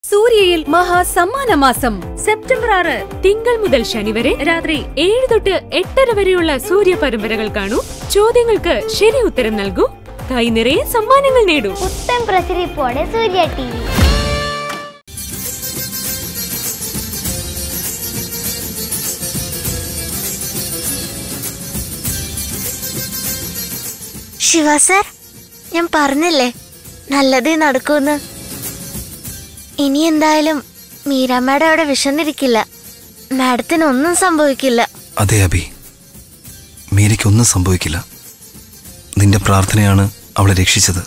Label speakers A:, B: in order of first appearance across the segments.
A: സൂര്യയിൽ മഹാസമ്മാനമാസം
B: September ആറ് തിങ്കൾ മുതൽ ശനി വരെ രാത്രി ഏഴ് തൊട്ട് എട്ടര വരെയുള്ള സൂര്യ പരമ്പരകൾ കാണൂ ചോദ്യങ്ങൾക്ക് ശരി ഉത്തരം നൽകൂ കൈ നിറയെ സമ്മാനങ്ങൾ നേടൂ
C: പുത്തൻ പ്രസരിപ്പോടെ സൂര്യ ടി വി
D: ശിവ സർ ഞാൻ പറഞ്ഞില്ലേ നല്ലതേ നടക്കൂന്ന് ഇനി എന്തായാലും മീര മാഡം അവിടെ വിശന്നിരിക്കില്ല മാഡത്തിന് ഒന്നും സംഭവിക്കില്ല
E: അതെ അബി മീരയ്ക്കൊന്നും സംഭവിക്കില്ല നിന്റെ പ്രാർത്ഥനയാണ് അവളെ രക്ഷിച്ചത്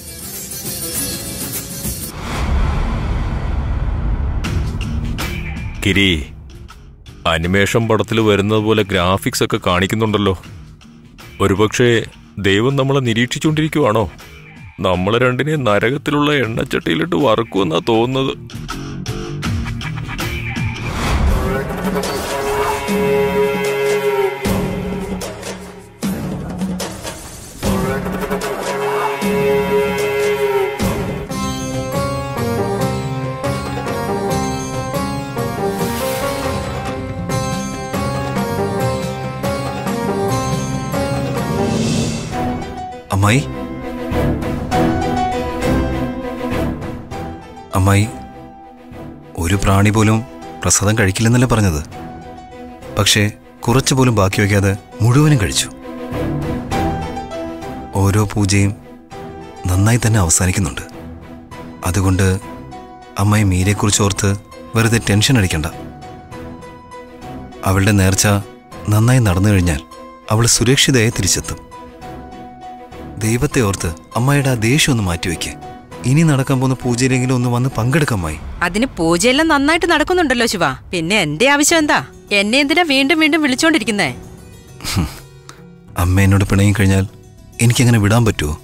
F: കിരി അനിമേഷൻ പടത്തിൽ വരുന്നത് പോലെ ഗ്രാഫിക്സ് ഒക്കെ കാണിക്കുന്നുണ്ടല്ലോ ഒരുപക്ഷെ ദൈവം നമ്മളെ നിരീക്ഷിച്ചുകൊണ്ടിരിക്കുവാണോ നമ്മളെ രണ്ടിനെ നരകത്തിലുള്ള എണ്ണച്ചട്ടിയിലിട്ട് വറക്കുമെന്നാ തോന്നുന്നത്
E: അമ്മായി അമ്മായി ഒരു പ്രാണി പോലും പ്രസാദം കഴിക്കില്ലെന്നല്ലേ പറഞ്ഞത് പക്ഷേ കുറച്ചു പോലും ബാക്കി വയ്ക്കാതെ മുഴുവനും കഴിച്ചു ഓരോ പൂജയും നന്നായി തന്നെ അവസാനിക്കുന്നുണ്ട് അതുകൊണ്ട് അമ്മായി മീരയെക്കുറിച്ച് ഓർത്ത് വെറുതെ ടെൻഷൻ അടിക്കണ്ട അവളുടെ നേർച്ച നന്നായി നടന്നു കഴിഞ്ഞാൽ അവൾ സുരക്ഷിതയായി തിരിച്ചെത്തും ദൈവത്തെ ഓർത്ത് അമ്മായിയുടെ ആ ദേഷ്യം ഒന്ന് മാറ്റിവെക്ക് ഇനി നടക്കാൻ പോകുന്ന പൂജയിലെങ്കിലും ഒന്ന് വന്ന് പങ്കെടുക്കമ്മായി
G: അതിന് പൂജയെല്ലാം നന്നായിട്ട് നടക്കുന്നുണ്ടല്ലോ ശിവ പിന്നെ എന്റെ ആവശ്യം എന്താ എന്നെ എന്തിനാ വീണ്ടും വീണ്ടും വിളിച്ചോണ്ടിരിക്കുന്നേ
E: അമ്മ എന്നോട് പിണങ്ങി കഴിഞ്ഞാൽ എനിക്കങ്ങനെ വിടാൻ പറ്റുമോ